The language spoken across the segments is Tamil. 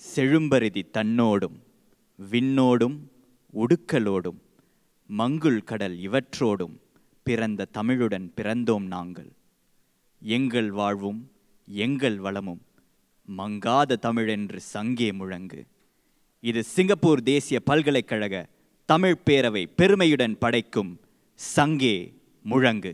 செழும்பருதி தன்னோடும் விண்ணோடும் உடுக்கலோடும் மங்குள் கடல் இவற்றோடும் பிறந்த தமிழுடன் பிறந்தோம் நாங்கள் எங்கள் வாழ்வும் எங்கள் வளமும் மங்காத தமிழென்று சங்கே முழங்கு இது சிங்கப்பூர் தேசிய பல்கலைக்கழக தமிழ் பேரவை பெருமையுடன் படைக்கும் சங்கே முழங்கு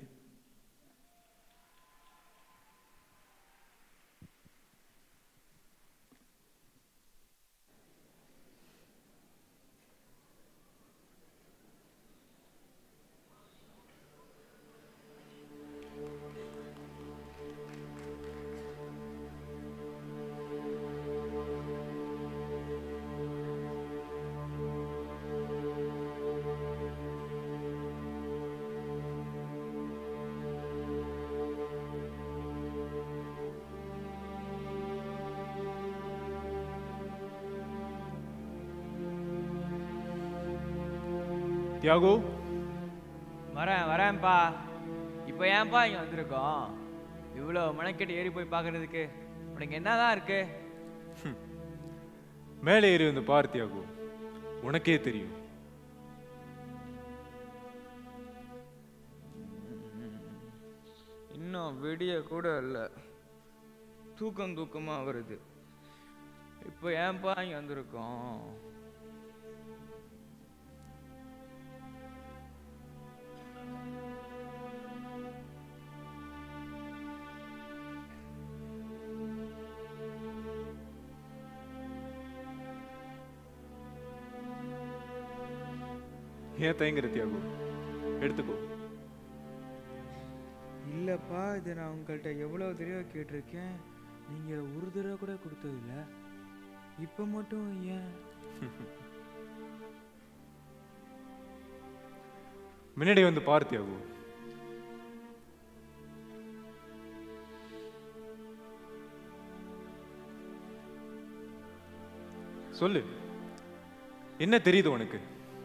தியாகு வரேன் வரேன்ப்பா இப்போ ஏன்ப்பா இங்கே வந்திருக்கோம் இவ்வளோ மனக்கெட்டு ஏறி போய் பார்க்கறதுக்கு உனக்கு என்னதான் இருக்கு மேலே ஏறி வந்து பார் தியாகு உனக்கே தெரியும் இன்னும் விடிய கூட இல்லை தூக்கம் தூக்கமாக வருது இப்போ ஏன்ப்பா இங்கே வந்திருக்கோம் ஏன் தயங்குற தியாகு எடுத்துக்கோ இல்லைப்பா இதை நான் உங்கள்கிட்ட எவ்வளோ தடவை கேட்டிருக்கேன் நீங்கள் ஒரு தடவை கூட கொடுத்ததில்ல இப்போ மட்டும் ஏன் முன்னாடி வந்து பார் தியாகு சொல்லு என்ன தெரியுது உனக்கு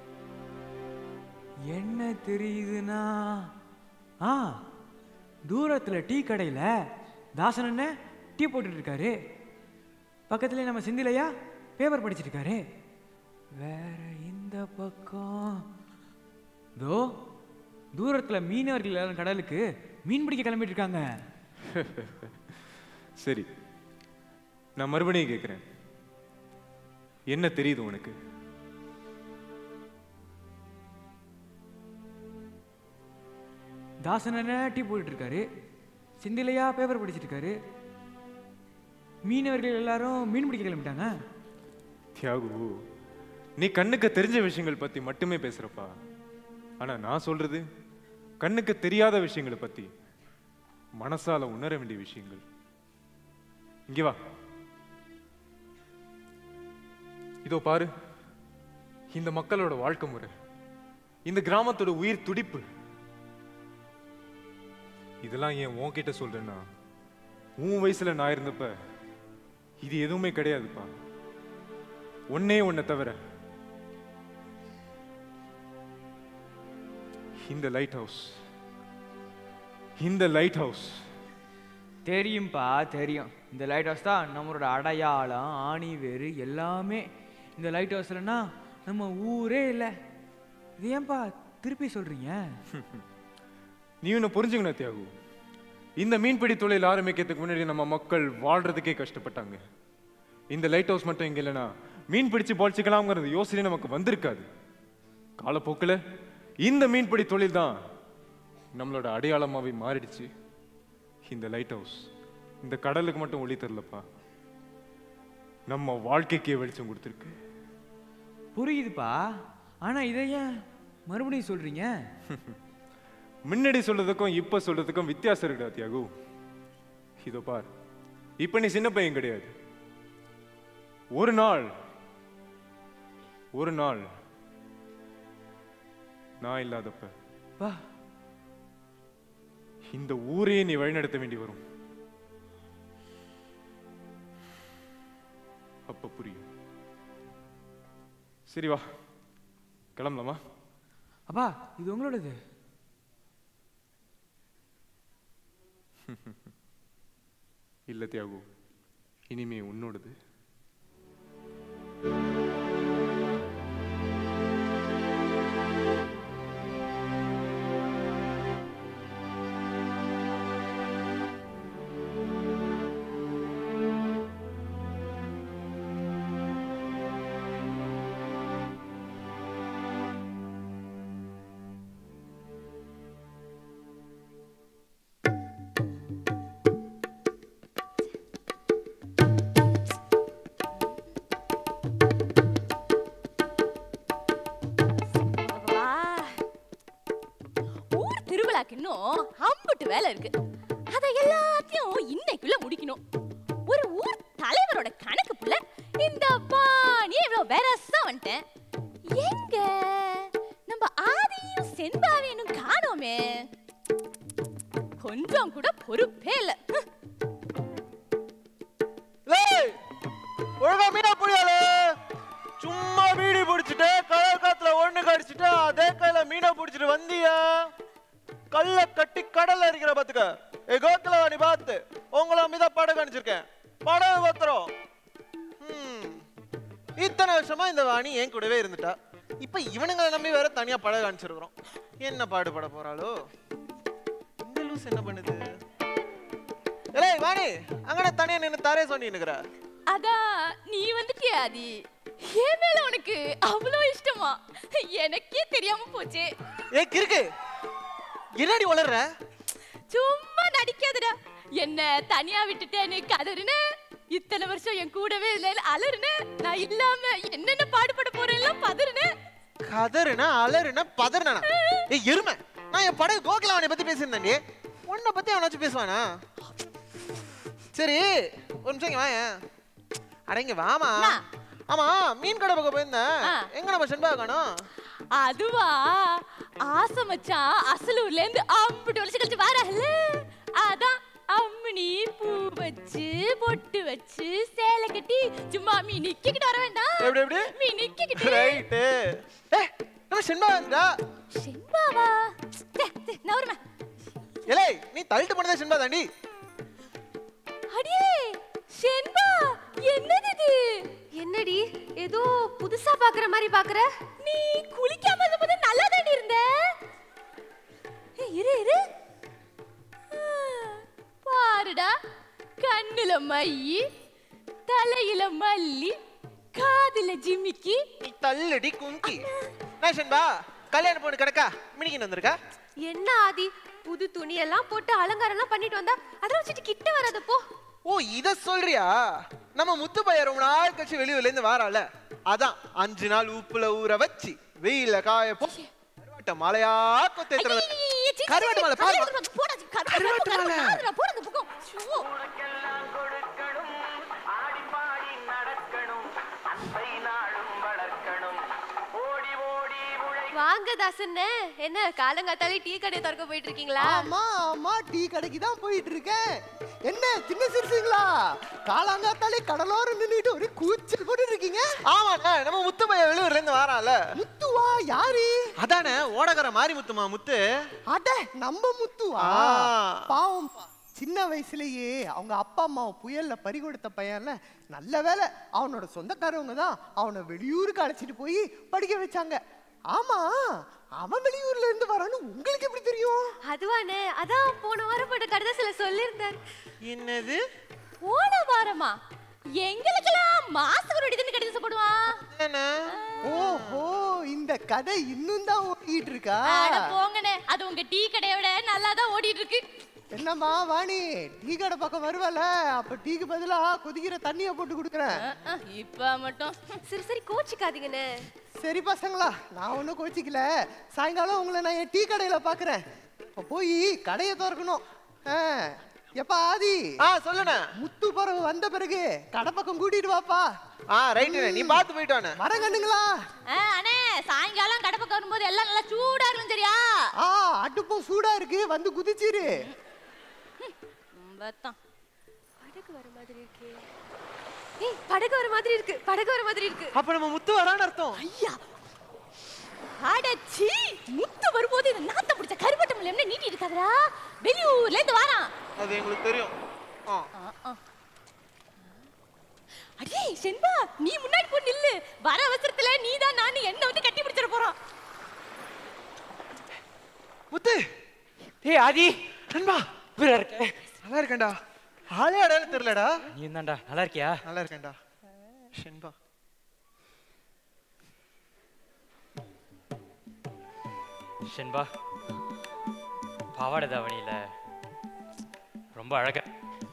என்ன தெரியுதுன்னா ஆ தூரத்தில் டீ கடையில் தாசன் அண்ணன் டீ போட்டுட்டு இருக்காரு பக்கத்துல நம்ம சிந்திலையா பேப்பர் படிச்சிட்டு இருக்காரு வேற இந்த பக்கம் தோ தூரத்தில் மீனவர்கள் எல்லாரும் கடலுக்கு மீன் பிடிக்க கிளம்பிட்டு இருக்காங்க சரி நான் மறுபடியும் கேட்கிறேன் என்ன தெரியுது உனக்கு தாசன் அண்ணன் டீ போட்டுட்டு இருக்காரு சிந்திலையா பேப்பர் படிச்சிட்டு இருக்காரு மீனவர்கள் எல்லாரும் மீன் பிடிக்க கிளம்பிட்டாங்க தியாகு நீ கண்ணுக்கு தெரிஞ்ச விஷயங்கள் பத்தி மட்டுமே பேசுறப்பா ஆனா நான் சொல்றது கண்ணுக்கு தெரியாத விஷயங்களை பத்தி மனசால உணர வேண்டிய விஷயங்கள் இங்க வா இதோ பாரு இந்த மக்களோட வாழ்க்கை முறை இந்த கிராமத்தோட உயிர் துடிப்பு இதெல்லாம் ஏன் உன்கிட்ட சொல்றேன்னா உன் வயசுல நான் இருந்தப்ப இது எதுவுமே கிடையாதுப்பா ஒன்னே ஒன்ன தவிர இந்த லைட் ஹவுஸ் இந்த லைட் ஹவுஸ் தெரியும்பா தெரியும் இந்த லைட் ஹவுஸ் தான் நம்மளோட அடையாளம் ஆணி வேறு எல்லாமே இந்த லைட் ஹவுஸ்லன்னா நம்ம ஊரே இல்லை இது ஏன்பா திருப்பி சொல்றீங்க நீ ஒன்று புரிஞ்சுக்கணும் தியாகு இந்த மீன்பிடி தொழில் ஆரம்பிக்கிறதுக்கு முன்னாடி நம்ம மக்கள் வாழ்றதுக்கே கஷ்டப்பட்டாங்க இந்த லைட் ஹவுஸ் மட்டும் இங்க இல்லைன்னா மீன் பிடிச்சு பொழைச்சிக்கலாம்ங்கிறது யோசனை நமக்கு வந்திருக்காது காலப்போக்கில் இந்த மீன்பிடி தொழில் தான் நம்மளோட அடையாளமாவே மாறிடுச்சு இந்த லைட் ஹவுஸ் இந்த கடலுக்கு மட்டும் ஒளி தரலப்பா நம்ம வாழ்க்கைக்கே வெளிச்சம் கொடுத்துருக்கு புரியுதுப்பா ஆனா இதை ஏன் மறுபடியும் சொல்றீங்க முன்னாடி சொல்றதுக்கும் இப்ப சொல்றதுக்கும் வித்தியாசம் இருக்குடா தியாகு இதோ பார் இப்ப நீ சின்ன பையன் கிடையாது ஒரு நாள் ஒரு நாள் நான் இல்லாதப்ப பா இந்த ஊரையே நீ வழிநடத்த வேண்டி வரும் அப்ப புரியும் சரி வா கிளம்பலாமா அப்பா இது உங்களோடது இல்ல தியாகு இனிமே உன்னோடது எனக்கு இன்னும் அம்புட்டு வேலை இருக்கு அத எல்லாத்தையும் இன்னைக்குள்ள முடிக்கணும் ஒரு ஊர் தலைவரோட கணக்கு புள்ள இந்த பாணி இவ்வளவு வெரசா வந்துட்டேன் எங்க நம்ம ஆதியும் செண்பாவையும் காணோமே கொஞ்சம் கூட பொறுப்பே இல்ல ஹ். லேய் ஒழுங்கா மீனா புடியாலே சும்மா வீடி பிடிச்சிட்டு கடல் காத்துல ஒண்ணு கடிச்சிட்டு அதே கையில மீனை பிடிச்சிட்டு வந்தியா கல்ல கட்டி கடல்ல இருக்கிற பாத்துக்க ஏ கோக்கலவாணி பார்த்து உங்களை அம்மிதான் படகு அனுப்பிச்சிருக்கேன் படகு பத்திரம் ஹம். இத்தனை வருஷமா இந்த வாணி என் கூடவே இருந்துட்டா இப்ப இவனுங்களை நம்பி வேற தனியா படகு அனுப்பிச்சிருக்கிறோம் என்ன பாடுபட போறாளோ இந்த லூஸ் என்ன பண்ணுது ஏய் வாணி அங்கன தனியா நின்னு தாரே சொன்னினுக்குற அதான் நீ வந்துட்டியா ஆதி என் மேல உனக்கு அவ்வளோ இஷ்டமா எனக்கே தெரியாம போச்சே ஏ கிறுக்கு என்னடி வளர்ற சும்மா நடிக்காதடா என்ன தனியா விட்டுட்டேன்னு கதறுன இத்தனை வருஷம் என் கூடவே இல்லைன்னு அலறுன நான் இல்லாம என்னென்ன பாடுபட போறேன்லாம் பதறுன கதறுனா அலறுனா பதறுனா ஏ எருமை நான் என் படகு கோகிலாவனை பத்தி பேசியிருந்தேன்டி உன்னை பத்தி அவனாச்சும் பேசுவானா சரி ஒரு நிமிஷம் இங்க வாயேன் அட இங்க வாமா அண்ணா. ஆமா மீன் கடை பக்கம் போயிருந்தேன் ஆ. எங்க நம்ம செண்பா காணோம் அதுவா ஆசை மச்சான் அசலூர்ல இருந்து அம்பிட்டு வலிச்சு கழிச்சு வாரல்ல அதான் அம்மனி பூ வச்சு பொட்டு வச்சு சேலை கட்டி சும்மா மீ நிக்கிட்டு வர வேண்டாம் எப்படி எப்படி மீ நிக்கிட்டு ரைட்டு ஏ நம்ம செண்பா வந்துடா செண்பாவா தே, தே, நவருமே ஏலே நீ தள்ளிட்டு போனதே செண்பா தாண்டி அடியே செண்பா என்னது இது என்னடி ஏதோ புதுசா பாக்குற மாதிரி பாக்குற நீ குளிக்காம இருந்தபோது நல்லா தாண்டி இருந்த ஏய், இரு இரு ஆ, பாருடா கண்ணுல மையி தலையில மல்லி காதுல ஜிமிக்கி நீ தள்ளுடி குங்கி நான் செண்பா கல்யாண பொண்ணு கிடக்கா மினிக்கின்னு வந்திருக்கா என்ன ஆதி புது துணி எல்லாம் போட்டு அலங்காரம்லாம் பண்ணிட்டு வந்தா அதெல்லாம் வச்சுட்டு கிட்ட வராத போ ஓ இத சொல்றியா நம்ம முத்து பையன் ரொம்ப நாள் கழிச்சு வெளியூர்ல இருந்து வாரால அதான் அஞ்சு நாள் உப்புல ஊற வச்சு வெயில காய போ கருவாட்ட மலையா கொத்தேத்துறது கருவாட்டு மலை பாரு கருவாட்டு மலை. வாங்க தாசண்ணே என்ன காலங்காத்தாலே டீ கடையை திறக்க போயிட்டு இருக்கீங்களா ஆமா ஆமா டீ கடைக்கு தான் போயிட்டு இருக்கேன் என்ன சின்ன சிறுசுங்களா காலாங்காத்தாலே கடலோரம் நின்னுட்டு ஒரே கூச்சல் போட்டு இருக்கீங்க ஆமாண்ணே நம்ம முத்து பையன் வெளியூர்ல இருந்து வாரால முத்துவா யாரு அதானே ஓடகர மாறி முத்துமா முத்து அட நம்ம முத்துவா ஆ. பாவம் சின்ன வயசுலயே அவங்க அப்பா அம்மாவை புயல்ல பறி கொடுத்த பையன்ல நல்ல வேளை அவனோட சொந்தக்காரவங்க தான் அவனை வெளியூருக்கு அழைச்சிட்டு போய் படிக்க வச்சாங்க ஆமா அவன் வெளியூர்ல இருந்து வரான்னு உங்களுக்கு எப்படி தெரியும் அதுவானே அதான் போன வாரம் போட்ட கடிதத்துல சொல்லியிருந்தார் என்னது போன வாரமா எங்களுக்கெல்லாம் மாசம் ஒரு இதுன்னு கடிதம் போடுவான் என்ன ஓஹோ இந்த கதை இன்னும் தான் ஓடிட்டு இருக்கா அட போங்கண்ணே அது உங்க டீ கடையை விட நல்லா தான் ஓடிட்டு இருக்கு என்னம்மா வாணி டீ கடை பக்கம் வருவல அப்ப டீக்கு பதிலா கொதிக்கிற தண்ணிய போட்டு கொடுக்குறேன் அஹ், அஹ், இப்ப மட்டும் சரி சரி கோச்சிக்காதீங்கண்ணே சரி பசங்களா நான் ஒன்றும் கோச்சிக்கல சாயங்காலம் உங்களை நான் என் டீ கடையில பாக்குறேன் இப்போ போய் கடையை திறக்கணும் ஆ, எப்பா ஆதி ஆ சொல்லுண்ணே முத்து பறவை வந்த பிறகு கடை பக்கம் கூட்டிட்டு வாப்பா ஆ ரைட்டு நீ பார்த்து போயிட்டு வாண்ணே வர கண்ணுங்களா அஹ், அண்ணே சாயங்காலம் கடை பக்கம் வரும்போது எல்லாம் நல்லா சூடா இருக்கும் சரியா ஆ அடுப்பும் சூடா இருக்கு வந்து குதிச்சிரு ம், பத்தான் படகு வர மாதிரி இருக்கே ஏய் படகு வர மாதிரி இருக்கு படகு வர மாதிரி இருக்கு அப்ப நம்ம முத்து வரான்னு அர்த்தம் ஐயா அடச்சி முத்து வரும்போது இந்த நாத்த பிடிச்ச கருப்பட்ட முடியல நீட்டி இருக்காதடா வெளியூர்ல இருந்து வாரான் அது எங்களுக்கு தெரியும் ஆ ஆ, ஆ. அடே செண்பா நீ முன்னாடி போ நில்லு வர அவசரத்துல நீ தான் நான் என்ன வந்து கட்டி பிடிச்சிட போறோம் முத்து ஏய் ஆதி நண்பா இப்படியா இருக்க நல்லா இருக்கேன்டா ஆளே அடையாளம் தெரியலடா நீ தான்டா நல்லா இருக்கியா நல்லா இருக்கேன்டா ஷென்பா ஷென்பா பாவாடை தாவணியில ரொம்ப அழகா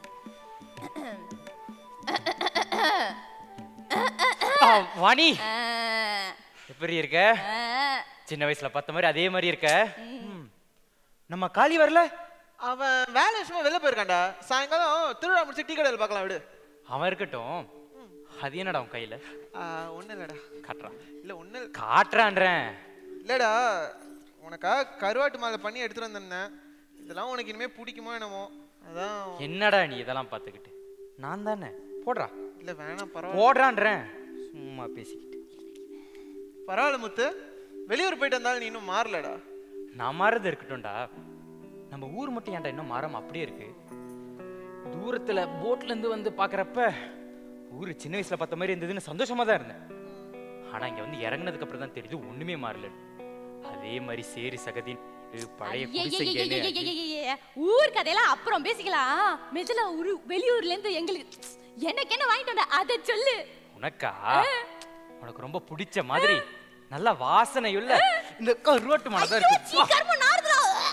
ஆ, வாணி ஆ, எப்படி இருக்க ஆ. சின்ன வயசுல பார்த்த மாதிரி அதே மாதிரி இருக்க ம். நம்ம காளி வரல அவன் வேலை விஷயமா வெளில போயிருக்கான்டா சாயங்காலம் திருவிழா முடிச்சு டீ கடையில் பார்க்கலாம் விடு அவன் இருக்கட்டும் அது என்னடா உன் கையில ஒன்றும் இல்லைடா காட்டுறான் இல்லை ஒன்றும் காட்டுறான்றேன் இல்லைடா உனக்காக கருவாட்டு மாலை பண்ணி எடுத்துட்டு வந்திருந்தேன் இதெல்லாம் உனக்கு இனிமே பிடிக்குமோ என்னமோ அதான் என்னடா நீ இதெல்லாம் பார்த்துக்கிட்டு நான் தானே போடுறா இல்லை வேணாம் பரவாயில்ல போடுறான்றேன் சும்மா பேசிக்கிட்டு பரவாயில்ல முத்து வெளியூர் போயிட்டு வந்தாலும் நீ இன்னும் மாறலடா நான் மாறுறது இருக்கட்டும்டா நம்ம ஊர் மட்டும் ஏன்டா இன்னும் மாறாம அப்படியே இருக்கு தூரத்துல போட்ல இருந்து வந்து பாக்குறப்ப ஊரு சின்ன வயசுல பார்த்த மாதிரி இருந்ததுன்னு சந்தோஷமா தான் இருந்தேன் ஆனா இங்க வந்து இறங்குனதுக்கு அப்புறம் தான் தெரியுது ஒண்ணுமே மாறல அதே மாதிரி சேரி சகதி பழைய குடிசைங்கன்னு ஐயையையையையையைய. ஊர் கதையெல்லாம் அப்புறம் பேசிக்கலாம் மெதுல ஒரு வெளியூர்ல இருந்து எங்களுக்கு எனக்கு என்ன வாங்கிட்டு வந்த அதை சொல்லு உனக்கா உனக்கு ரொம்ப பிடிச்ச மாதிரி நல்ல வாசனையுள்ள இந்த கருவாட்டு மலை தான் இருக்கு வா. கர்ம நாறுதுடா.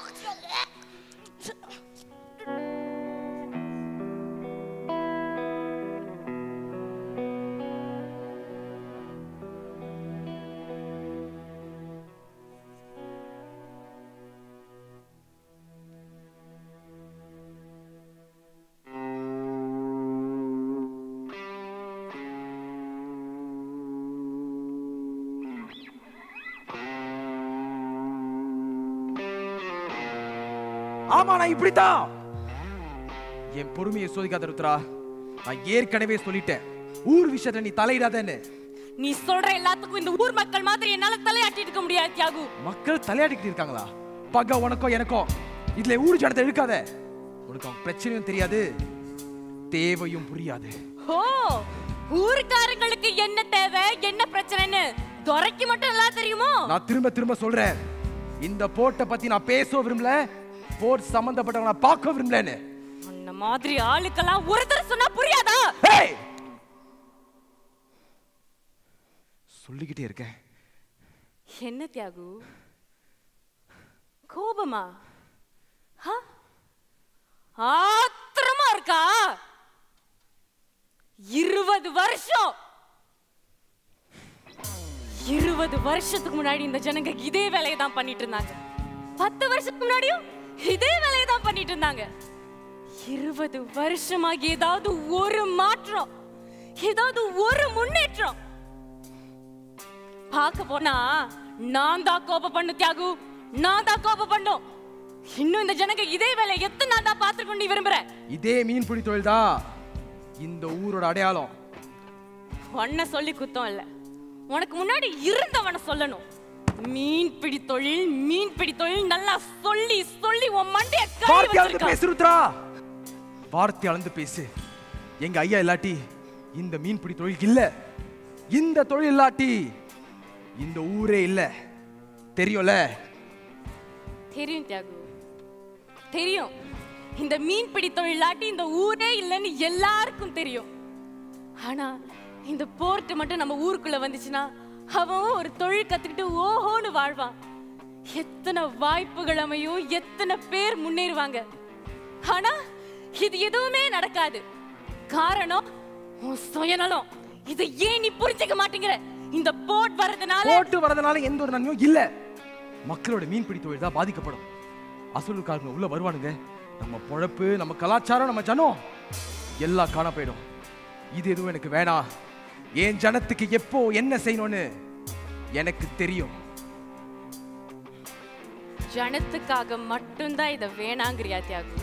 ஆமா நான் இப்படித்தான் என் பொறுமையை சோதிக்காத ருத்ரா நான் ஏற்கனவே சொல்லிட்டேன் ஊர் விஷயத்துல நீ தலையிடாதேன்னு நீ சொல்ற எல்லாத்துக்கும் இந்த ஊர் மக்கள் மாதிரி என்னால தலையாட்டிட்டு இருக்க முடியாது தியாகு மக்கள் தலையாடிக்கிட்டு இருக்காங்களா பகை உனக்கோ எனக்கோ இதுல ஊர் ஜனத்தை இழுக்காத உனக்கு அவன் பிரச்சனையும் தெரியாது தேவையும் புரியாது ஓ ஊருக்காரங்களுக்கு என்ன தேவை என்ன பிரச்சனைன்னு துரைக்கு மட்டும் எல்லாம் தெரியுமோ நான் திரும்ப திரும்ப சொல்றேன் இந்த போட்டை பத்தி நான் பேச விரும்பல போட் சம்பந்தப்பட்டவங்க நான் பார்க்க விரும்பலன்னு அந்த மாதிரி ஆளுக்கெல்லாம் ஒருத்தர் சொன்னா புரியாதா ஏய்! சொல்லிக்கிட்டே இருக்கேன் என்ன தியாகு கோபமா ஹ? ஆத்திரமா இருக்கா இருபது வருஷம் இருபது வருஷத்துக்கு முன்னாடி இந்த ஜனங்க இதே வேலையை தான் பண்ணிட்டு இருந்தாங்க பத்து வருஷத்துக்கு முன்னாடியும் இதே வேலையை தான் பண்ணிட்டு இருந்தாங்க இருபது வருஷமா ஏதாவது ஒரு மாற்றம் ஏதாவது ஒரு முன்னேற்றம் பார்க்க போனா நான் தான் கோபம் பண்ணு தியாகு நான் தான் கோபம் பண்ணும் இன்னும் இந்த ஜனங்க இதே வேலை எத்தனை நாள் தான் பார்த்துருக்கணும் நீ விரும்புற இதே மீன்பிடி தொழில் தான் இந்த ஊரோட அடையாளம் உன்னை சொல்லி குத்தம் இல்ல உனக்கு முன்னாடி இருந்தவனை சொல்லணும் மீன்பிடி தொழில் மீன்பிடி தொழில் நல்லா சொல்லி சொல்லி உன் மண்டைய கை வார்த்தை அளந்து வச்சிருக்கான். பேசு ருத்ரா வார்த்தை அளந்து பேசு எங்க ஐயா இல்லாட்டி இந்த மீன்பிடி தொழில் இல்ல இந்த தொழில் இல்லாட்டி இந்த ஊரே இல்ல தெரியும்ல தெரியும் தியாகு தெரியும் இந்த மீன்பிடி தொழிலாட்டி இந்த ஊரே இல்லைன்னு எல்லாருக்கும் தெரியும் ஆனா இந்த போர்ட் மட்டும் நம்ம ஊருக்குள்ள வந்துச்சுன்னா அவன் ஒரு தொழில் கத்துக்கிட்டு ஓஹோன்னு வாழ்வான் எத்தனை வாய்ப்புகள் அமையும் எத்தனை பேர் முன்னேறுவாங்க ஆனா இது எதுவுமே நடக்காது காரணம் உன் சுயநலம் இதை ஏன் நீ புரிஞ்சுக்க மாட்டேங்கிற இந்த போட் வர்றதுனால போட்டு வரதுனால எந்த ஒரு நன்மையும் இல்ல மக்களோட மீன்பிடி தொழில் தான் பாதிக்கப்படும் அசலுக்காரங்க உள்ள வருவானுங்க நம்ம பொழப்பு நம்ம கலாச்சாரம் நம்ம ஜனம் எல்லாம் காண போயிடும் இது எதுவும் எனக்கு வேணாம் என் ஜனத்துக்கு எப்போ என்ன செய்யணும்னு எனக்கு தெரியும் ஜனத்துக்காக மட்டும்தான் இத வேணாங்கிறியா தியாகு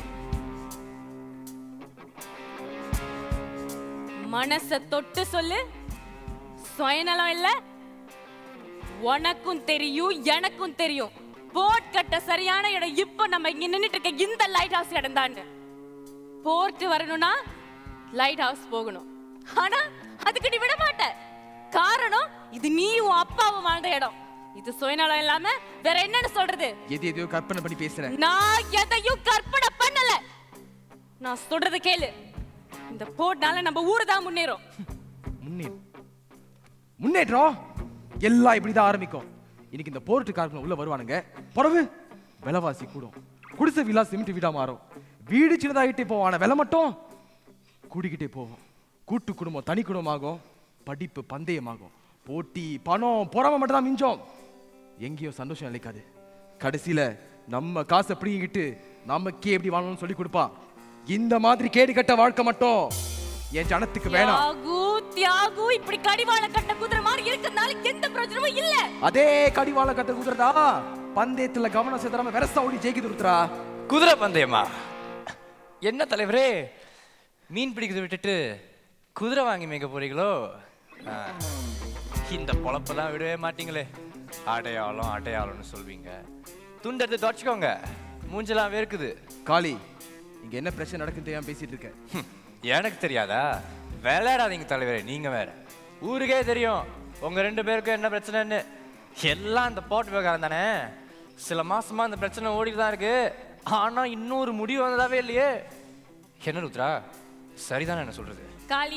மனச தொட்டு சொல்லு சுயநலம் இல்ல உனக்கும் தெரியும் எனக்கும் தெரியும் போர்ட் கட்ட சரியான இடம் இப்ப நம்ம இங்க நின்னுட்டு இருக்க இந்த லைட் ஹவுஸ் இடம் தான் போர்ட் வரணும்னா லைட் ஹவுஸ் போகணும் ஆனா அதுக்கு நீ விட மாட்ட காரணம் இது நீ உன் அப்பாவும் வாழ்ந்த இடம் இது சுயநலம் இல்லாம வேற என்னன்னு சொல்றது எது எதையோ கற்பனை பண்ணி பேசுறேன் நான் எதையும் கற்பனை பண்ணல நான் சொல்றது கேளு இந்த போர்ட்னால நம்ம ஊரு தான் முன்னேறும் முன்னே முன்னேற்றம் எல்லாம் இப்படிதான் ஆரம்பிக்கும் இன்னைக்கு இந்த போர்ட்டுக்காரங்க உள்ள வருவானுங்க பிறகு விலைவாசி கூடும் குடிசை வீலா சிமெண்ட் வீடா மாறும் வீடு சின்னதாகிட்டே போவோம் ஆனா விலை மட்டும் கூடிக்கிட்டே போவோம் கூட்டு குடும்பம் தனி குடும்பமாகும் படிப்பு பந்தயமாகும் போட்டி பணம் பொறாம மட்டும் தான் மிஞ்சம் எங்கேயும் சந்தோஷம் நிலைக்காது கடைசியில நம்ம காசை பிடிங்கிட்டு நமக்கே எப்படி வாழணும்னு சொல்லி கொடுப்பான் இந்த மாதிரி கேடு கட்ட வாழ்க்கை மட்டும் என் ஜனத்துக்கு வேணாம் தியாகு தியாகு இப்படி கடிவாள கட்ட குதிரை மாதிரி இருக்கிறதுனால எந்த பிரச்சனையும் இல்ல அதே கடிவாள கட்ட குதிரதா பந்தயத்துல கவனம் செலுத்தாம வெரசா ஓடி ஜெயிக்குது ருத்ரா குதிரை பந்தயமா என்ன தலைவரே மீன் பிடிக்கிறது விட்டுட்டு குதிரை வாங்கி மேய்க்க போறீங்களோ ஆ, இந்த பொழப்பெல்லாம் விடவே மாட்டீங்களே அடையாளம் அடையாளம்னு சொல்வீங்க துண்டு எடுத்து தொடச்சிக்கோங்க மூஞ்செல்லாம் வேர்க்குது காளி இங்க என்ன பிரச்சனை நடக்குன்னு தெரியாம பேசிட்டு இருக்க ஹம், எனக்கு தெரியாதா விளையாடாதீங்க தலைவரே நீங்க வேற ஊருக்கே தெரியும் உங்க ரெண்டு பேருக்கும் என்ன பிரச்சனைன்னு எல்லாம் இந்த போட்டு விவகாரம் தானே சில மாசமா இந்த பிரச்சனை ஓடிட்டு தான் இருக்கு ஆனா இன்னொரு முடிவு வந்ததாவே இல்லையே என்ன ருத்ரா சரிதானே என்ன சொல்றது காளி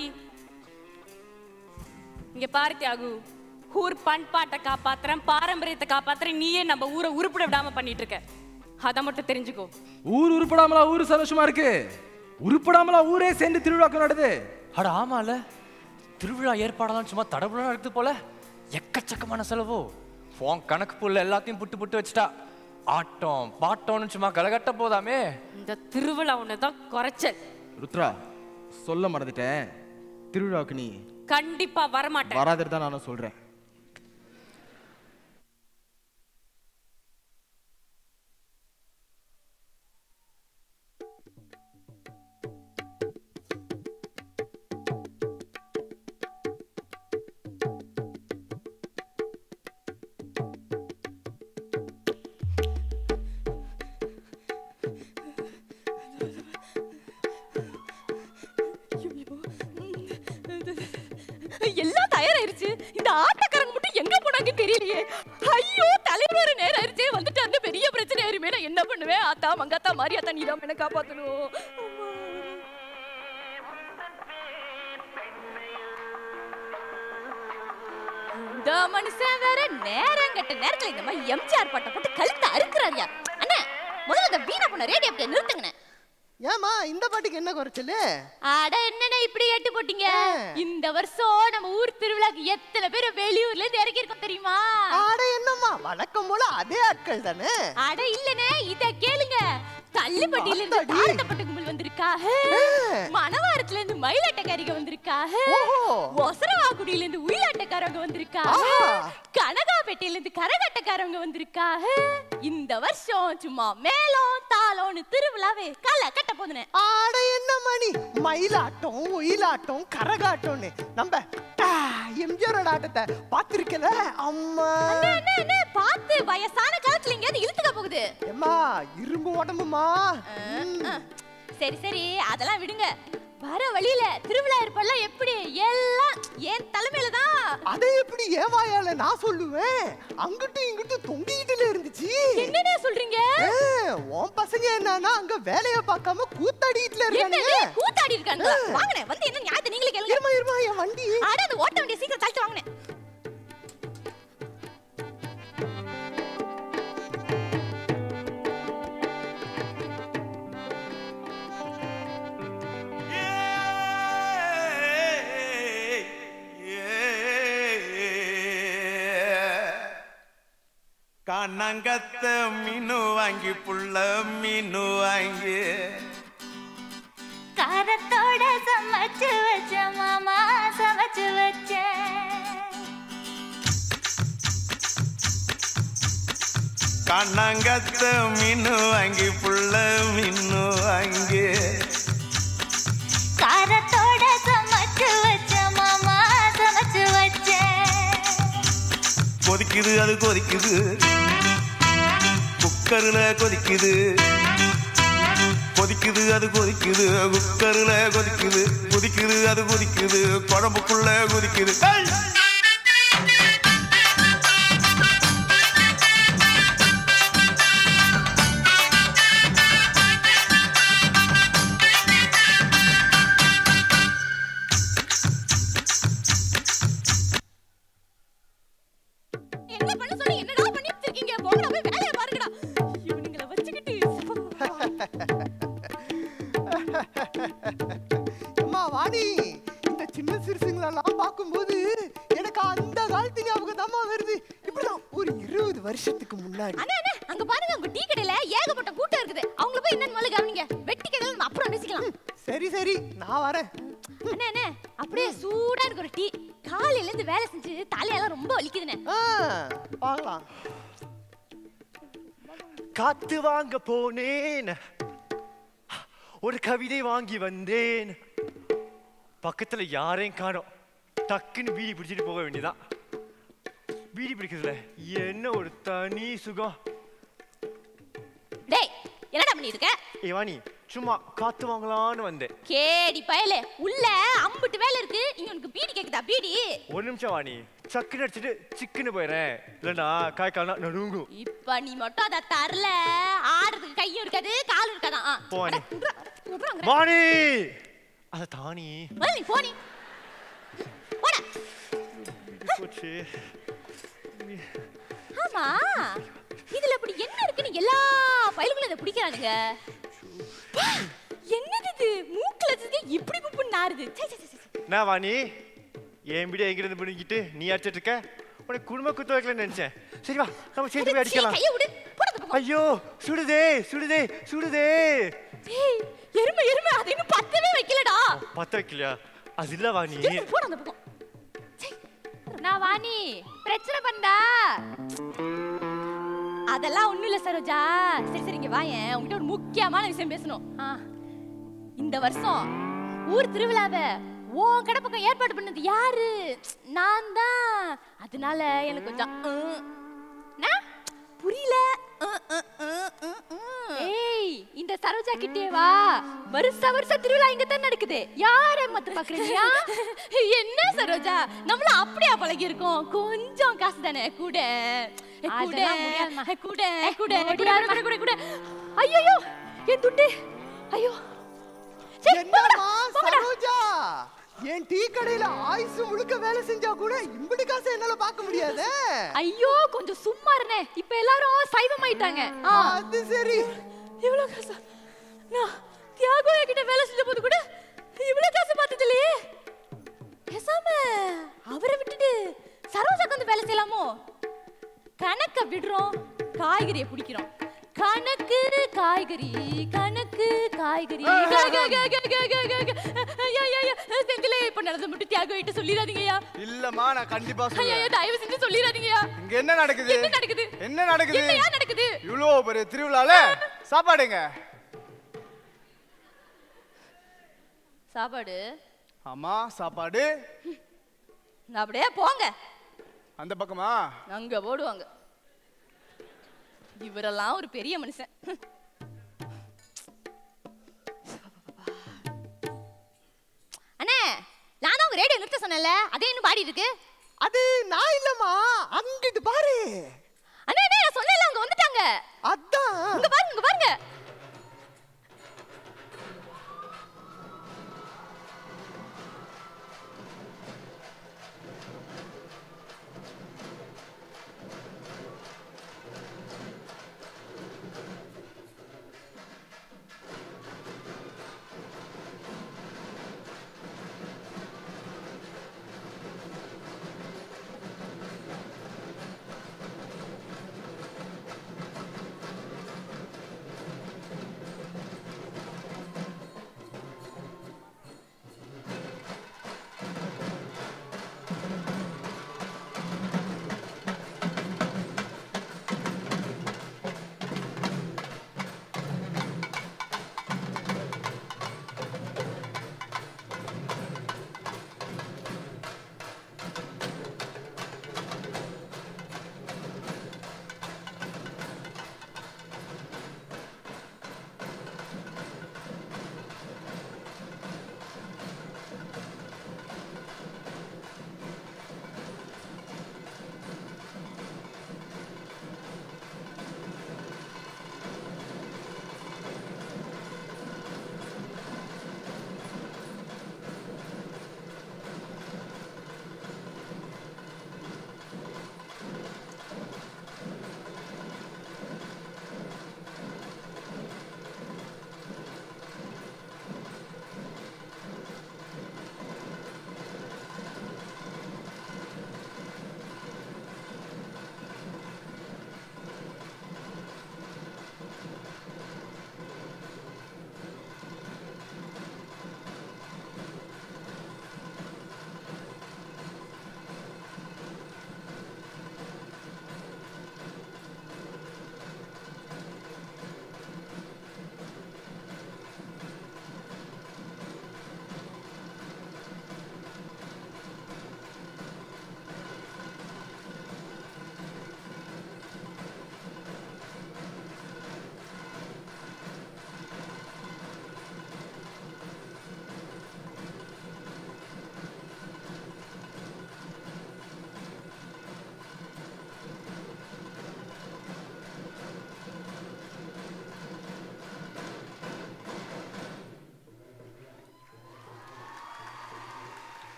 இங்க பாரு தியாகு ஊர் பண்பாட்டை காப்பாத்துறேன் பாரம்பரியத்தை காப்பாத்துறேன் நீயே நம்ம ஊரை உருப்பிட விடாம பண்ணிட்டு இருக்க அத மட்டும் தெரிஞ்சுக்கோ ஊர் உருப்படாமலா ஊர் சந்தோஷமா இருக்கு உருப்படாமலா ஊரே சேர்ந்து திருவிழாக்கள் நடக்குது அட ஆமால திருவிழா ஏற்பாடெல்லாம் சும்மா தடபுடலாம் இருக்குது போல எக்கச்சக்கமான செலவோ உன் கணக்கு புள்ள எல்லாத்தையும் புட்டு புட்டு வச்சுட்டா ஆட்டம் பாட்டம்னு சும்மா கலகட்ட போதாமே இந்த திருவிழா ஒண்ணுதான் குறைச்சல் ருத்ரா சொல்ல மறந்துட்டேன் திருவிழாவுக்கு நீ கண்டிப்பா வரமாட்டேன் வராதது தான் நானும் சொல்றேன் எல்லாம் தயாராயிருச்சு இந்த ஆட்டக்காரங்க மட்டும் எங்க போனாங்க தெரியலையே ஐயோ தலைவர் வர நேரம் ஆயிருச்சே வந்துட்டாருன்னு பெரிய பிரச்சனை ஆயிருமே நான் என்ன பண்ணுவேன் ஆத்தா மங்காத்தா மாரியாத்தா நீ தான் என்ன காப்பாத்தணும் இந்த மனுஷன் வேற நேரம் கட்ட நேரத்துல இந்த மாதிரி எம்ஜிஆர் பாட்டை போட்டு கழுத்தை அறுக்குறாருயா அண்ணா முதல்ல இந்த வீணா பண்ண ரேடியோ அப்படியே நிறுத்துங்கண்ணே ஏமா இந்த பாட்டுக்கு என்ன குறைச்சலு அட என்னண்ணே இப்படி எட்டு போட்டீங்க இந்த வருஷம் நம்ம ஊர் திருவிழாக்கு எத்தனை பேர் வெளியூர்ல இருந்து இறக்கி இருக்கோம் தெரியுமா ஆட என்னம்மா வழக்கம் போல அதே ஆட்கள் தானே அட இல்லனே இத கேளுங்க தள்ளுப்பட்டியில இருந்து ஆத்தாடி. தாழ்த்தப்பட்ட கும்பல் வந்திருக்காக மணவாரத்துல இருந்து மயிலாட்டக்காரிக வந்திருக்காக ஓஹோ. ஒசரவாக்குடியில இருந்து உயிலாட்டக்காரங்க வந்திருக்காக ஆஹா. கனகாப்பேட்டையில இருந்து கரகாட்டக்காரங்க வந்திருக்காக இந்த வருஷம் சும்மா மேளம் தாளம்னு திருவிழாவே களை கட்ட போதுனே ஆட என்ன மணி மயிலாட்டம் ஒயிலாட்டம் கரகாட்டம்னு நம்ம ஆ, எம்ஜிஆரோட ஆட்டத்தை பார்த்திருக்கல அம்மா அண்ணே, அண்ணே, அண்ணே, பாத்து வயசான காலத்துல எங்கேயாவது இழுத்துக்க போகுது எம்மா இரும்பு உடம்புமா அஹ், சரி சரி அதெல்லாம் விடுங்க வர வழியில திருவிழா ஏற்பாடுலாம் எப்படி எல்லாம் என் தலைமையில தான் அதை எப்படி ஏன் வாயால நான் சொல்லுவேன் அங்கிட்டும் இங்கிட்டும் தொங்கிக்கிட்டுல இருந்துச்சு என்னண்ணே சொல்றீங்க ஆ, உன் பசங்க என்னன்னா அங்க வேலைய பார்க்காம கூத்தாடிட்டுல இருக்கானுங்க என்னது கூத்தாடி இருக்காங்க வாங்கனே வந்து என்ன நியாயத்தை நீங்களே கேளுங்க இருமா இருமா என் வண்டி அட அந்த ஓட்ட வண்டியை சீக்கிரம் தள்ளிட்டு வாங்கனே கண்ணங்கத்த மீனு வாங்கி புள்ள மீனு வாங்கி காரத்தோட சமைச்சு வச்ச மாமா சமைச்சு வச்ச கண்ணங்கத்த மீனு வாங்கி புள்ள மீனு வாங்கி காரத்தோட சமைச்சு வச்ச மாமா சமைச்சு வச்ச கொதிக்குது அது கொதிக்குது குக்கரில் கொதிக்குது கொதிக்குது அது கொதிக்குது குக்கரில் கொதிக்குது கொதிக்குது அது கொதிக்குது குழம்புக்குள்ள கொதிக்குது ஏய்! என்ன பண்ண சொல்லி என்னடா பண்ணிட்டு இருக்கீங்க போங்கடா போய் வேலைய பாருங்கடா இவனுங்கள வச்சுக்கிட்டு அம்மா வாணி இந்த சின்ன சிறுசுங்களெல்லாம் பார்க்கும்போது எனக்கு அந்த காலத்து ஞாபகம் தாம்மா வருது இப்படிதான் ஒரு இருபது வருஷத்துக்கு முன்னாடி அண்ணா அண்ணா அங்க பாருங்க உங்க டீ கடையில ஏகப்பட்ட கூட்டம் இருக்குது அவங்கள போய் என்னன்னு முதல்ல கவனிங்க வெட்டி கடையில நம்ம அப்புறம் பேசிக்கலாம் சரி சரி நான் வரேன் அண்ணே அண்ணே அப்படியே சூடா இருக்கு ஒரு டீ காலையில இருந்து வேலை செஞ்சு தலையெல்லாம் ரொம்ப வலிக்குதுண்ணே ஆ, பார்க்கலாம் காத்து வாங்க போனேன் ஒரு கவிதை வாங்கி வந்தேன் பக்கத்துல யாரையும் காணோம் டக்குன்னு பீடி பிடிச்சிட்டு போக வேண்டியதான் பீடி பிடிக்கிறதுல என்ன ஒரு தனி சுகம் டேய் என்னடா பண்ணிட்டு இருக்க ஏ வாணி சும்மா காத்து வாங்கலான்னு வந்தேன் கேடி பயலே உள்ள அம்புட்டு வேலை இருக்கு இங்க உனக்கு பீடி கேக்குதா பீடி ஒரு நிமிஷம் வாணி சக்குன்னு அடிச்சிட்டு சிக்குன்னு போயிடுறேன் இல்லைன்னா காய்க்காலாம் நடுங்கும் இப்ப நீ மட்டும் அத தரல ஆடுறதுக்கு கையும் இருக்காது காலும் இருக்காதான் ஆ. போ வாணி விட்றா, விட்றா. வாணி அத தானி முதல்ல நீ போ நீ போடா போச்சு ஆமா இதுல அப்படி என்ன இருக்குன்னு எல்லா பயலுகளும் இதை பிடிக்கிறானுங்க என்னது இது மூக்குல வச்சது இப்படி குப்புன்னு நாறுது சே, சே, சே, சே. நான் வாணி என் வீடு எங்கிருந்து பிடிங்கிட்டு நீ அடிச்சிட்டு இருக்க உனக்கு குடும்ப குத்து வைக்கலன்னு நினைச்சேன் சரி வா நம்ம சேர்ந்து போய் அடிக்கலாம் கையை விடு போடா அந்த பக்கம். ஐயோ சுடுதே சுடுதே சுடுதே ஏய், எருமை எருமை அதை இன்னும் பத்தவே வைக்கலடா பத்த வைக்கலையா அது இல்ல வாணி எருமை, போடா அந்த பக்கம் சே. நான் வாணி பிரச்சனை பண்ணா அதெல்லாம் ஒண்ணும் இல்ல சரோஜா சரி சரி இங்க வாயேன் உங்ககிட்ட ஒரு முக்கியமான விஷயம் பேசணும் ஆ, இந்த வருஷம் ஊர் திருவிழாவை உன் கடை பக்கம் ஏற்பாடு பண்ணது யாரு நான் தான் அதனால எனக்கு கொஞ்சம் ம். நான் புரியல ம், ம், ம், ம், ம். ஏய் இந்த சரோஜா கிட்டே வா வருஷ வருஷம் திருவிழா இங்க தான் நடக்குது யார மத்த பாக்குறியா என்ன சரோஜா நம்மள அப்படியா பழகி இருக்கோம் கொஞ்சம் காசு தானே கூட கூட கூட கூட கூட கூட கூட ஐயோ என் துட்டு ஐயோ சரி, போங்கடா, என்னம்மா போங்கடா. சரோஜா என் டீ கடையில ஆயுசு முழுக்க வேலை செஞ்சா கூட இம்படி காசை என்னால பார்க்க முடியாதே ஐயோ கொஞ்சம் சும்மா இருனே இப்ப எல்லாரும் சைவமாயிட்டாங்க ஆ. அது சரி இவ்வளவு காசா நான் தியாகோ கிட்ட வேலை செஞ்ச போது கூட இவ்வளவு காசு பார்த்தது இல்லையே பேசாம அவரை விட்டுட்டு சரோஜாக்கு வந்து வேலை செய்யலாமோ கணக்க விடுறோம் காய்கறியை பிடிக்கிறோம் கணக்கு காய்கறி கணக்கு காய்கறி க- க- க- க- க- க- க- க- ஐயா, ஐயா, ஐயா, செந்திலே, இப்ப நடந்து மட்டும் தியாகோ கிட்ட சொல்லிடாதீங்கய்யா இல்லம்மா நான் கண்டிப்பா ஐயா, சொல்றேன் ஐயா, தயவு செஞ்சு சொல்லிடாதீங்கய்யா இங்க என்ன நடக்குது என்ன நடக்குது என்ன நடக்குது என்னய்யா நடக்குது இவ்வளோ பெரிய திருவிழால சாப்பாடுங்க சாப்பாடு ஆமா சாப்பாடு அப்படியே போங்க அந்த பக்கமா அங்க போடுவாங்க இவரெல்லாம் ஒரு பெரிய மனுஷன் அண்ணே நான் தான் உங்க ரேடியோ நிறுத்த சொன்னேன்ல அதே இன்னும் பாடி இருக்கு அது நான் இல்லம்மா அங்கிட்டு பாரு அண்ணே அண்ணே நான் சொன்னேன்ல அவங்க வந்துட்டாங்க அதான் இங்க பாருங்க இங்க பாருங்க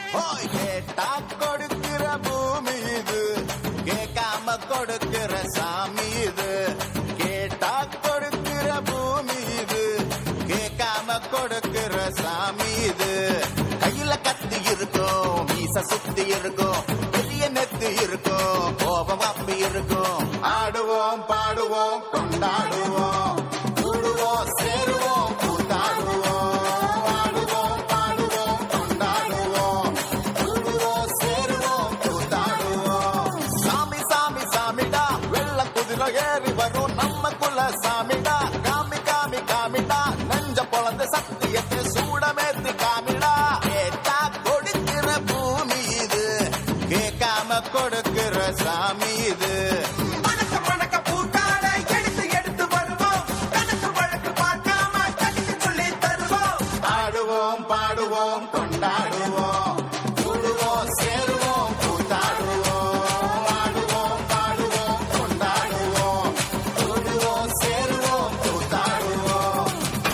ஓய் கேட்டா கொடுக்கிற பூமி இது கேட்காம கொடுக்கிற சாமி இது கேட்டா கொடுக்கிற பூமி இது கேட்காம கொடுக்கிற சாமி இது கையில கத்தி இருக்கும் மீச சுத்தி இருக்கும் பெரிய நெத்து இருக்கும் கோபம் அப்பி இருக்கும் ஆடுவோம் பாடுவோம் கொண்டாடுவோம் கூடுவோம் சேருவோம் கூத்தாடுவோம் ஆடுவோம் பாடுவோம் கொண்டாடுவோம் கூடுவோம் சேருவோம் கூத்தாடுவோம் சாமி சாமி சாமிடா வெள்ள குதிரை ஏறி வரும் நம்ம குல சாமிடா காமி காமி காமிடா நெஞ்ச பொழந்த சத்தியத்தை சூடமேத்தி காமிடா கேட்டா கொடுக்கிற பூமி இது கேட்காம கொடுக்கிற சாமி இது மணக்க மணக்க பூட்டாட எடுத்து எடுத்து வருவோம் கணக்கு வழக்கு பார்க்காம கணிக்கு சொல்லி தருவோம் ஆடுவோம் பாடுவோம் கொண்டாடுவோம் கூடுவோம் சேருவோம் கூத்தாடுவோம் ஆடுவோம் பாடுவோம் கொண்டாடுவோம் கூடுவோம் சேருவோம் கூத்தாடுவோம்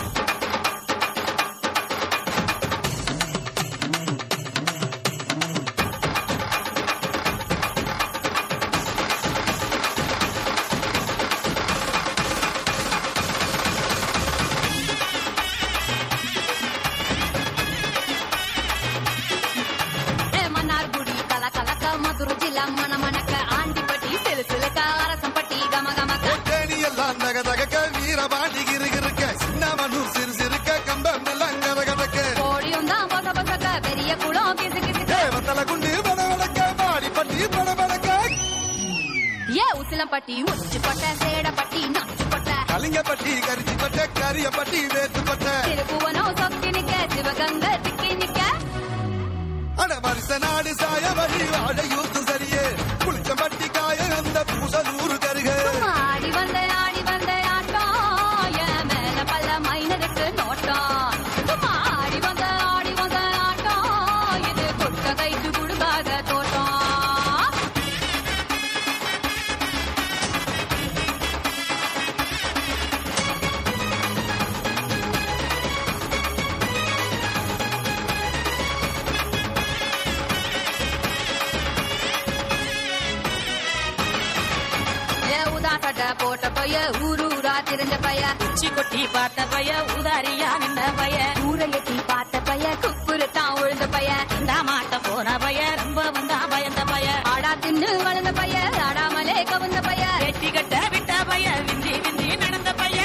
மன்னார்குடி கல கலக்க மதுரை ஜில்லா மன மணக்க ஆண்டிப்பட்டி சிலு சிலுக்க அரசம்பட்டி கம கமக்க தேனி எல்லாம் நக தகக்க வீரபாண்டி கிருகிருக்க சின்னமனூர் சிறு சிறுக்க கம்பம் எல்லாம் கதகதக்க கோழியும் தான் பொச பொசக்க பெரிய குளம் கிசு கிசு தேவத்தல குண்டு படவடக்க மாடி பட்டி படவடக்க ஏ உசிலம்பட்டி உச்சிப்பட்ட சேடப்பட்டி நாச்சுப்பட்ட கலிங்கப்பட்டி கரிச்சிப்பட்ட கரியப்பட்டி வேத்துப்பட்ட திருப்புவனம் சொக்கி நிக்க சிவகங்கை திக்கி நிக்க அட வருஷ நாடு சாய வழி வாழ யூத்து சரியே புளிச்சம்பட்டி காய அந்த பூசலூரு கருக ஆடி வந்த ஆடி வந்த ஆட்டம் என் மேல பல்ல மைனருக்கு நோட்டம் சும்மா ஆடி வந்த ஆடி வந்த ஆட்டம் இது குட்ட கைட்டு குடுக்காத தோட்டம் ஏ உதா சட்டை போட்ட பைய ஊரு ஊரா திரிஞ்ச பைய உச்சி கொட்டி பார்த்த பைய உதாரியா நின்ற பைய ஊரை எட்டி பார்த்த பைய குப்புரு தான் உழுந்த பைய இந்த மாட்ட போன பைய ரொம்ப வந்தா பயந்த பைய ஆடா தின்னு வளர்ந்த பைய ஆடாமலே கவுந்த பைய வெட்டி கட்ட விட்ட பைய விந்தி விந்தி நடந்த பைய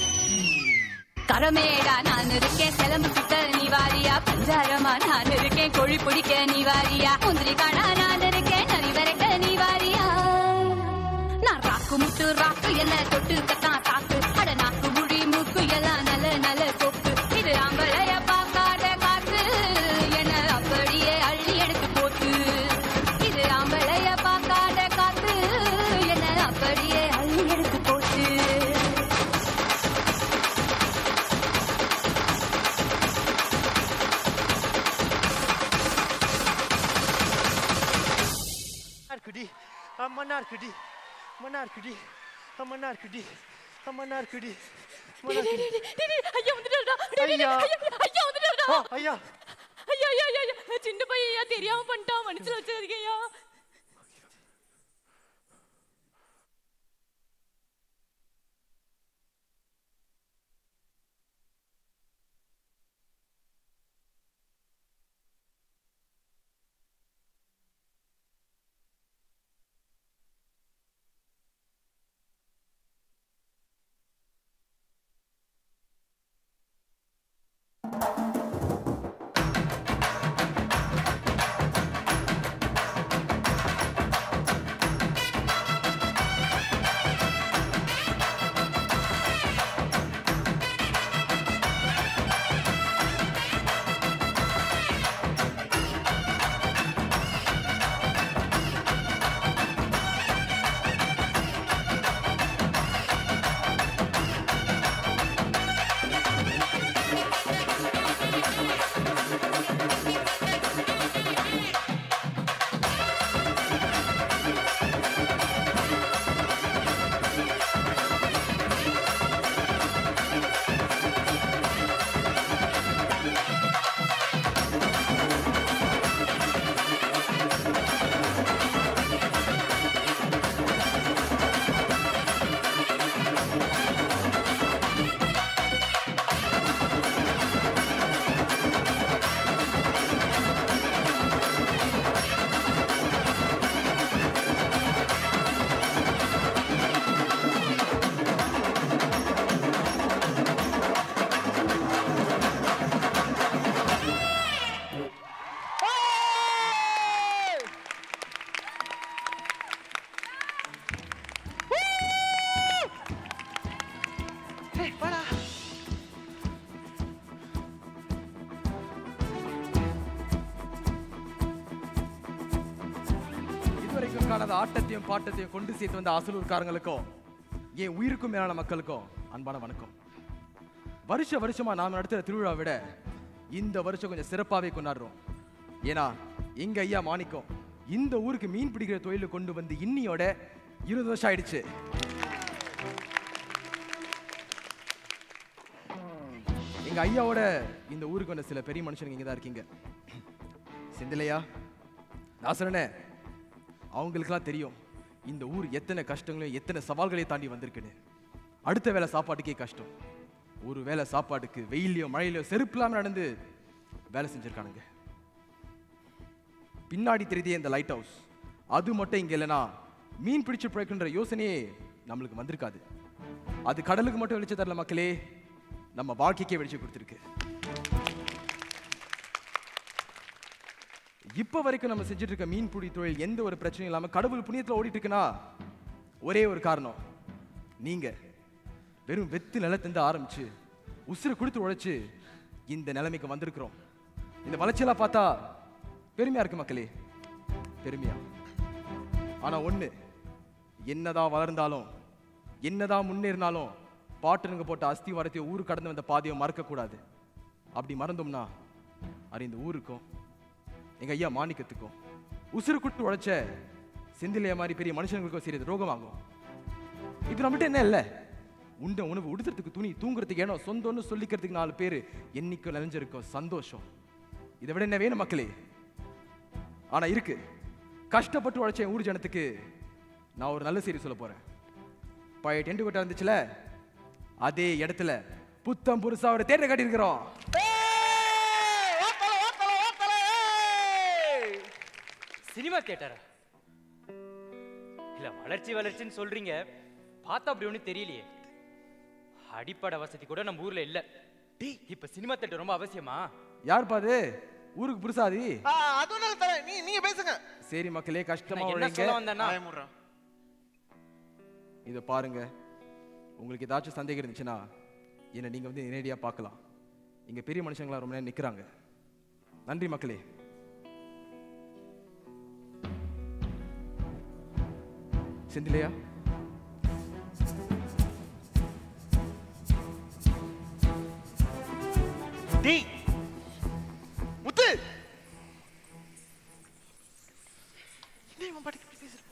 கரமேடா நான் இருக்கேன் சிலம்பு சுத்த நீ வாரியா பஞ்சாரமா நான் இருக்கேன் கோழி பிடிக்க நீ வாரியா முந்திரி காணா நான் இருக்கேன் நரி வரைக்க நீ வாரியா நான் ராக்கு முட்டு ராக்கு என்ன தொட்டு கத்தான் சாக்கு அட நாக்கு முடி மூக்கு எல்லாம் நல்ல நல்ல சொக்கு இது ஆம்பளைய பார்க்காத காத்து என்ன அப்படியே அள்ளி எடுத்து போட்டு இது ஆம்பளைய பார்க்காத காத்து என்ன அப்படியே அள்ளி எடுத்து போட்டு மன்னார்குடி மன்னார்குடி மன்னார்குடி மன்னார்குடி மன்னார்குடி ஐயா வந்துட்டாருடா டேய், டேய், ஐயா. ஐயா ஐயா வந்துட்டாருடா ஆ, ஐயா ஐயா ஐயா ஐயா ஐயா சின்ன பையன் ஐயா தெரியாம பண்ணிட்டான் மனசுல வச்சிருக்கேன் ஐயா ஆ கண்ணும் காணாத ஆட்டத்தையும் பாட்டத்தையும் கொண்டு சேர்த்து வந்த அசலூர்காரங்களுக்கும் என் உயிருக்கும் மேலான மக்களுக்கும் அன்பான வணக்கம் வருஷ வருஷமா நாம நடத்துற திருவிழா விட இந்த வருஷம் கொஞ்சம் சிறப்பாவே கொண்டாடுறோம் ஏன்னா எங்க ஐயா மாணிக்கம் இந்த ஊருக்கு மீன் பிடிக்கிற தொழிலை கொண்டு வந்து இன்னியோட இருபது வருஷம் ஆயிடுச்சு எங்க ஐயாவோட இந்த ஊருக்கு வந்த சில பெரிய மனுஷனுங்க இங்க தான் இருக்கீங்க செந்திலையா நாசரனே அவங்களுக்கெல்லாம் தெரியும் இந்த ஊர் எத்தனை கஷ்டங்களையும் எத்தனை சவால்களையும் தாண்டி வந்திருக்குன்னு அடுத்த வேளை சாப்பாட்டுக்கே கஷ்டம் ஒரு வேளை சாப்பாட்டுக்கு வெயிலையோ மழையிலையோ செருப்பு இல்லாம நடந்து வேலை செஞ்சிருக்கானுங்க பின்னாடி தெரியுதே இந்த லைட் ஹவுஸ் அது மட்டும் இங்க இல்லைன்னா மீன் பிடிச்சு பிழைக்கின்ற யோசனையே நம்மளுக்கு வந்திருக்காது அது கடலுக்கு மட்டும் வெளிச்சம் தரல மக்களே நம்ம வாழ்க்கைக்கே வெளிச்சம் கொடுத்துருக்கு இப்போ வரைக்கும் நம்ம செஞ்சுட்டு இருக்க மீன் பிடி தொழில் எந்த ஒரு பிரச்சனையும் இல்லாம கடவுள் புண்ணியத்துல ஓடிட்டு இருக்குன்னா ஒரே ஒரு காரணம் நீங்க வெறும் வெத்து நிலத்திலிருந்து ஆரம்பிச்சு உசுரை கொடுத்து உழைச்சு இந்த நிலைமைக்கு வந்திருக்கிறோம் இந்த வளர்ச்சியெல்லாம் பார்த்தா பெருமையா இருக்கு மக்களே பெருமையா ஆனா ஒண்ணு என்னதான் வளர்ந்தாலும் என்னதான் முன்னேறினாலும் பாட்டனுங்க போட்ட அஸ்தி வரத்தையோ ஊர் கடந்து வந்த பாதையோ மறக்க கூடாது அப்படி மறந்தோம்னா அது இந்த ஊருக்கும் எங்க ஐயா மாணிக்கத்துக்கும் உசுறு குட்டு உழைச்ச செந்திலைய மாதிரி பெரிய மனுஷங்களுக்கும் சரி இது ரோகமாகும் இது நம்மகிட்ட என்ன இல்லை உண்ட உணவு உடுத்துறதுக்கு துணி தூங்குறதுக்கு ஏனோ சொந்தம்னு சொல்லிக்கிறதுக்கு நாலு பேர் என்னைக்கும் நினைஞ்சிருக்கும் சந்தோஷம் இதை விட என்ன வேணும் மக்களே ஆனா இருக்கு கஷ்டப்பட்டு உழைச்ச என் ஊர் ஜனத்துக்கு நான் ஒரு நல்ல செய்தி சொல்ல போறேன் பழைய டென்ட் கொட்டா இருந்துச்சுல அதே இடத்துல புத்தம் புதுசா ஒரு தேட்டர் கட்டியிருக்கிறோம் சினிமா தியேட்டரா இல்ல வளர்ச்சி வளர்ச்சின்னு சொல்றீங்க பார்த்தா அப்படி ஒண்ணும் தெரியலையே அடிப்படை வசதி கூட நம்ம ஊர்ல இல்ல இப்ப சினிமா தியேட்டர் ரொம்ப அவசியமா யார் பாது ஊருக்கு புதுசாதி அது ஒன்றும் தரேன் நீ நீங்க பேசுங்க சரி மக்களே கஷ்டமா நான் என்ன உழைங்க சொல்ல வந்தேன்னா இதை பாருங்க உங்களுக்கு ஏதாச்சும் சந்தேகம் இருந்துச்சுன்னா என்னை நீங்க வந்து நேரடியா பார்க்கலாம் இங்க பெரிய மனுஷங்களா ரொம்ப நேரம் நிக்கிறாங்க நன்றி மக்களே செந்திலையா டேய் முத்து என்ன இவன் பாட்டுக்கு இப்படி பேசுறான்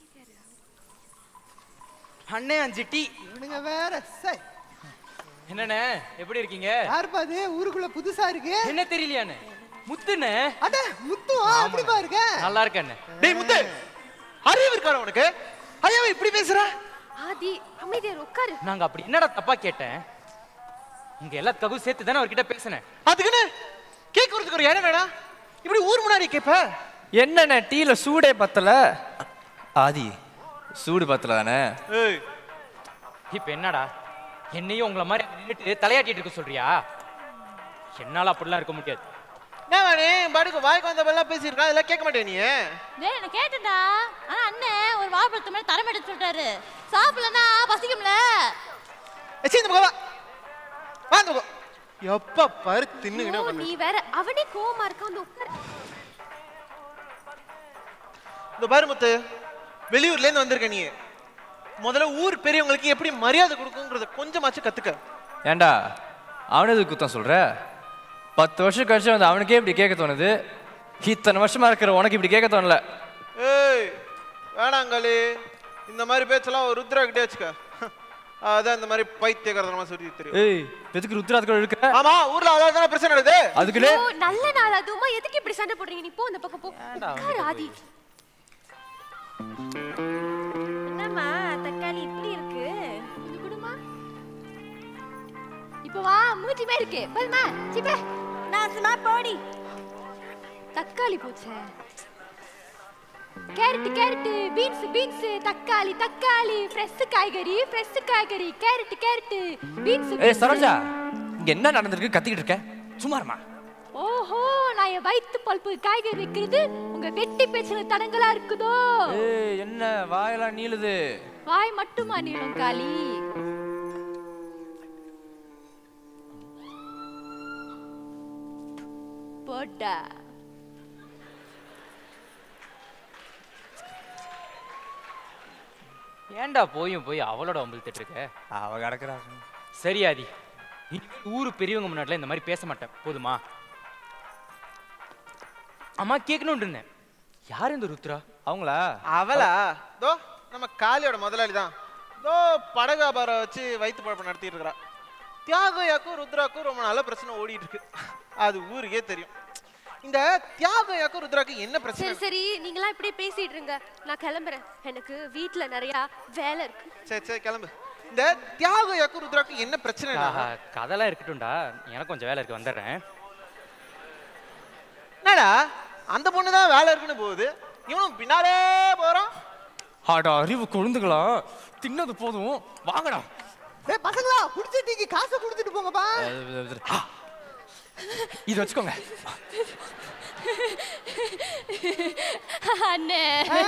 அண்ணே அஞ்சு டீ இவனுங்க வேற சை என்னண்ணே எப்படி இருக்கீங்க யார் பாது ஊருக்குள்ள புதுசா இருக்கு என்ன தெரியலையாண்ணே முத்துண்ணே அட முத்து அப்படி பாருங்க நல்லா இருக்கண்ணே டேய் முத்து அறிவு இருக்காரு உனக்கு ஐயாவை இப்படி பேசுற ஆதி அமைதியார் உட்காரு நாங்க அப்படி என்னடா தப்பா கேட்டேன் இங்க எல்லாத்துக்காகவும் சேர்த்து தானே அவர்கிட்ட பேசினேன் அதுக்குன்னு கேட்கறதுக்கு ஒரு இடம் வேணா இப்படி ஊர் முன்னாடி கேட்ப என்னண்ணே டீல சூடே பத்தல ஆதி சூடு பத்தல தானே ஏய் இப்ப என்னடா என்னையும் உங்களை மாதிரி நின்னுட்டு தலையாட்டிட்டு இருக்க சொல்றியா என்னால அப்படிலாம் இருக்க முடியாது என்ன நீ பாட்டுக்கு வாய்க்கு வந்தவெல்லாம் பேசியிருக்கா இதெல்லாம் கேட்க மாட்டே நீ டேய் நான் கேட்டேன்டா ஆனா அண்ணன் ஒரு வாழைப்பழத்து மேல தரம் எடுத்து சொல்லிட்டாரு சாப்பிடலன்னா பசிக்கும்ல சரி இந்த பக்கம் வா வா இந்த பக்கம் எப்ப பாரு தின்னு ஐயோ, நீ வேற அவனே கோவமா இருக்க வந்து உட்காரு இந்த பாரு முத்து வெளியூர்ல இருந்து வந்திருக்க நீ முதல்ல ஊர் பெரியவங்களுக்கு எப்படி மரியாதை கொடுக்குங்கிறத கொஞ்சமாச்சும் கத்துக்க ஏன்டா அவனது குத்தம் சொல்ற பத்து வருஷம் கழிச்சு வந்து அவனுக்கே இப்படி கேட்க தோணுது இத்தனை வருஷமா இருக்கிற உனக்கு இப்படி கேட்க தோணல ஏய் வேணாங்களே இந்த மாதிரி பேச்செல்லாம் ஒரு ருத்ரா கிட்டே வச்சுக்க அதான் இந்த மாதிரி பைத்தியக்காரத்தனமா சொல்லி தெரியும் ஏய் எதுக்கு ருத்ராத்துக்கு இழுக்க ஆமா ஊர்ல அதாவது தானே பிரச்சனை நடக்குது அதுக்குள்ளே ஐயோ, நல்ல நாள் அதுவுமா எதுக்கு இப்படி சண்டை போடுறீங்க நீ போ அந்த பக்கம் போ உட்காரு ஆதி என்னம்மா தக்காளி இப்படி இருக்கு இது குடுமா இப்போ வா மூஞ்சி மாதிரி இருக்கு போதுமா சிப்பே நான் சும்மா போடி தக்காளி போச்சே கேரட் கேரட் பீன்ஸ் பீன்ஸ் தக்காளி தக்காளி ஃப்ரெஷ் காய்கறி ஃப்ரெஷ் காய்கறி கேரட் கேரட் பீன்ஸ் ஏய் சரோஜா இங்க என்ன நடந்திருக்கு கத்திக்கிட்டு இருக்க சும்மா இருமா ஓஹோ நான் என் வயித்து பல்ப்பு காய்கறி வைக்கிறது உங்க வெட்டி பேச்சுல தடங்களா இருக்குதோ ஏய் என்ன வாயெல்லாம் நீளுது வாய் மட்டுமா நீளும் காளி போட்டா ஏன்டா போயும் போய் அவளோட வம்பிழுத்துட்டு இருக்க அவ கிடக்குறா சரி ஆதி இனி ஊரு பெரியவங்க முன்னாடில இந்த மாதிரி பேச மாட்டேன் போதுமா அம்மா கேட்கணும்னு இருந்தேன் யார் இந்த ருத்ரா அவங்களா அவளா தோ நம்ம காளியோட முதலாளி தான் தோ படகு வியாபாரம் வச்சு வயிற்று பழப்பம் நடத்திட்டு இருக்கிறா தியாகையாக்கும் ருத்ராக்கும் ரொம்ப நல்ல பிரச்சனை ஓடிட்டு இருக்கு அது ஊருக்கே தெரியும் இந்த தியாகையாக்கும் ருத்ராக்கும் என்ன பிரச்சனை சரி சரி நீங்களாம் இப்படியே பேசிட்டு இருங்க நான் கிளம்புறேன் எனக்கு வீட்ல நிறைய வேலை இருக்கு சரி சரி கிளம்பு இந்த தியாகையாக்கும் ருத்ராக்கும் என்ன பிரச்சனை ஆஹா, கதைலாம் இருக்கட்டும்டா எனக்கு கொஞ்சம் வேலை இருக்கு வந்துடுறேன் என்னடா அந்த பொண்ணு தான் வேலை இருக்குன்னு போகுது இவனும் பின்னாலே போறான் ஆடா அறிவு கொழுந்துங்களா தின்னது போதும் வாங்கடா டேய் பசங்களா குடிச்ச டீக்கு காசை கொடுத்துட்டு போங்கப்பா ஆ, இது வச்சுக்கோங்க அண்ணே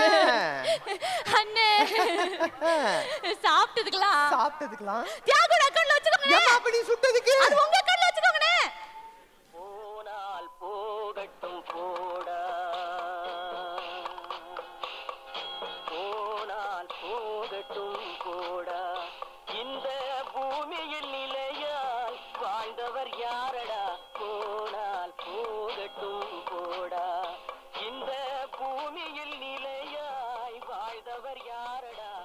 அண்ணே சாப்பிட்டதுக்கலாம் சாப்பிட்டதுக்கலாம் தியாகோட அக்கௌண்ட்ல வச்சுக்கோங்க ஏம்மா அப்ப நீ சுட்டதுக்கு அது உங்க அக்கௌண்ட்ல வச்சுக்கோங்கண்ணே போகட்டும் போடா போனால் போகட்டும் போடா இந்த பூமியில் நிலையாய் வாழ்ந்தவர் யார